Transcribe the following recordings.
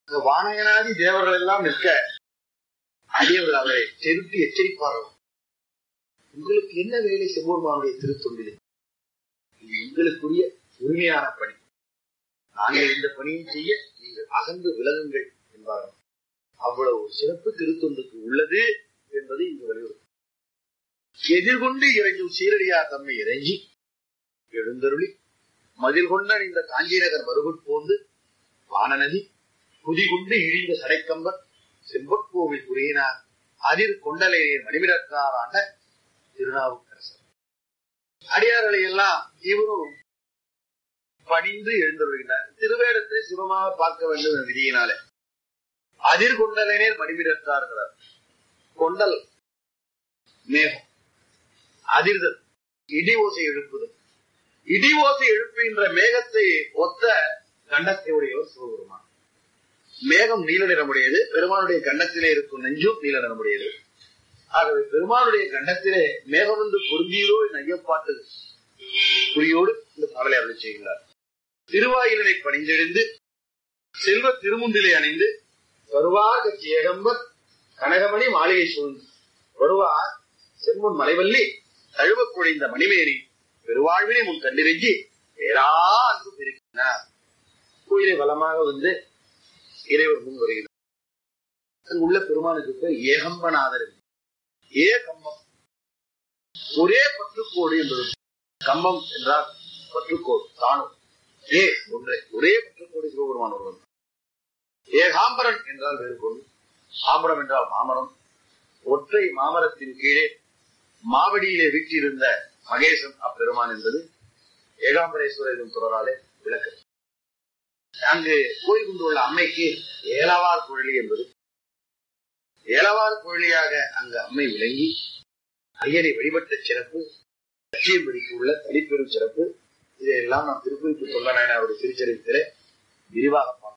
வானகனாதி தேவர்கள் எல்லாம் நிற்க அடியவர்கள் அவரை செருட்டி எச்சரிப்பார்கள் உங்களுக்கு என்ன வேலை செவ்வொருமானுடைய திருத்தொண்டிலே இது எங்களுக்குரிய உரிமையான பணி நாங்கள் இந்த பணியை செய்ய நீங்கள் அகன்று விலகுங்கள் என்பார்கள் அவ்வளவு ஒரு சிறப்பு திருத்தொண்டுக்கு உள்ளது என்பது இங்கு வலியுறுத்தும் எதிர்கொண்டு இறைஞ்சும் சீரடியார் தம்மை இறைஞ்சி எழுந்தருளி மதில் கொண்ட இந்த காஞ்சிநகர் மறுகுட் போந்து வானநதி குதிகுண்டு இழிந்த சடைக்கம்பர் செம்பற்கோவில் புரியினார் அதிர் கொண்டலையை மணிவிடக்கார் ஆண்ட திருநாவுக்கரசர் அடியார்களை எல்லாம் இவரும் பணிந்து எழுந்துள்ளார் திருவேடத்தை சிவமாக பார்க்க வேண்டும் என்ற விதியினாலே அதிர் கொண்டலைநேர் மணிவிடத்தாருங்கிறார் கொண்டல் மேகம் அதிர்தல் இடி ஓசை எழுப்புதல் இடி ஓசை எழுப்புகின்ற மேகத்தை ஒத்த கண்டத்தை உடையவர் சிவபெருமான் மேகம் நீல நிறமுடையது பெருமானுடைய கண்டத்திலே இருக்கும் நெஞ்சும் நீல நிறமுடையது ஆகவே பெருமானுடைய கண்டத்திலே மேகம் வந்து பொருந்தியதோ என் ஐயப்பாட்டு குறியோடு இந்த பாடலை அருளி செய்கிறார் திருவாயிலனை பணிந்தெழுந்து செல்வ திருமுண்டிலை அணிந்து வருவார் கட்சி ஏகம்பர் கனகமணி மாளிகை சூழ்ந்து வருவார் செம்மன் மலைவல்லி தழுவ குழைந்த மணிமேனி பெருவாழ்வினை முன் கண்டிருஞ்சி வேறா அன்பு பெருக்கினார் கோயிலை வளமாக வந்து இறைவர் முன் வருகிறார் அங்கு உள்ள பெருமானுக்கு பேர் ஏகம்பநாதர் ஏ கம்பம் ஒரே பற்றுக்கோடு என்பது கம்பம் என்றால் பற்றுக்கோடு தானும் ஏ ஒன்றே ஒரே பற்றுக்கோடு சிவபெருமான் ஒருவன் ஏகாம்பரன் என்றால் வேறு பொருள் ஆம்பரம் என்றால் மாமரம் ஒற்றை மாமரத்தின் கீழே மாவடியிலே வீற்றிருந்த மகேசன் அப்பெருமான் என்பது ஏகாம்பரேஸ்வரரின் தொடராலே விளக்கு அங்கு கோயில் கொண்டுள்ள அம்மைக்கு ஏலவார் குழலி என்பது ஏலவார் குழலியாக அங்கு அம்மை விளங்கி ஐயனை வழிபட்ட சிறப்பு லட்சியம்படிக்கு உள்ள தனிப்பெரும் சிறப்பு இதையெல்லாம் நாம் திருக்குறிப்பு சொல்ல நாயனாருடைய திருச்சரித்திலே விரிவாக பார்ப்போம்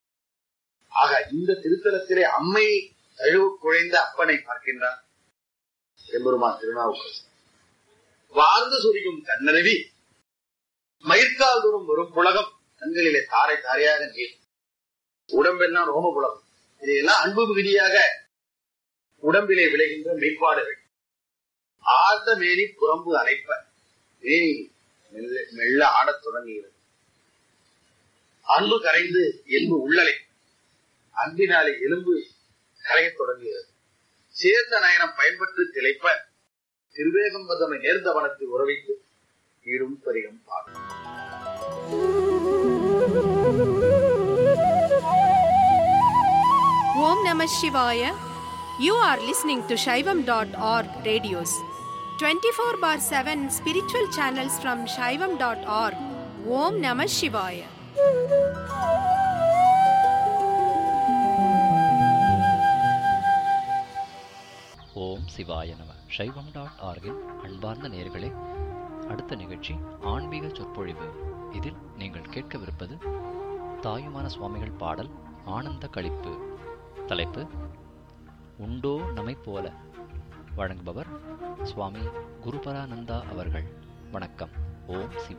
ஆக இந்த திருத்தலத்திலே அம்மை தழுவ குழைந்த அப்பனை பார்க்கின்றார் எம்பெருமான் திருநாவுக்கரசு வார்ந்து சொரியும் கண்ணருவி மயிர்கால் தோறும் வரும் புலகம் கண்களிலே தாரை தாரையாக நீர் உடம்பெல்லாம் ரோம புலகம் இதையெல்லாம் அன்பு மிகுதியாக உடம்பிலே விளைகின்ற மெய்ப்பாடுகள் ஆழ்ந்த மேனி புறம்பு அரைப்ப மேனி மெல்ல மெல்ல ஆடத் தொடங்குகிறது அன்பு கரைந்து எலும்பு உள்ளலை அன்பினாலே எலும்பு கரையத் தொடங்குகிறது சேர்ந்த நயனம் பயன்பட்டு திளைப்ப திருவேகம்பதமை நேர்ந்த வனத்தை உறவித்து ஈரும் பரிகம் பாடும் Om Namah Shivaya. You are listening to Shaivam.org radios. 24 bar 7 spiritual channels from Shaivam.org. Om Namah Shivaya. ஓம் சிவாய நம சைவம் டாட் ஆர்கின் அன்பார்ந்த நேயர்களே அடுத்த நிகழ்ச்சி ஆன்மீக சொற்பொழிவு இதில் நீங்கள் கேட்கவிருப்பது தாயுமான சுவாமிகள் பாடல் ஆனந்த களிப்பு தலைப்பு உண்டோ நமை போல வழங்குபவர் சுவாமி குருபரானந்தா அவர்கள் வணக்கம் ஓம் சிவ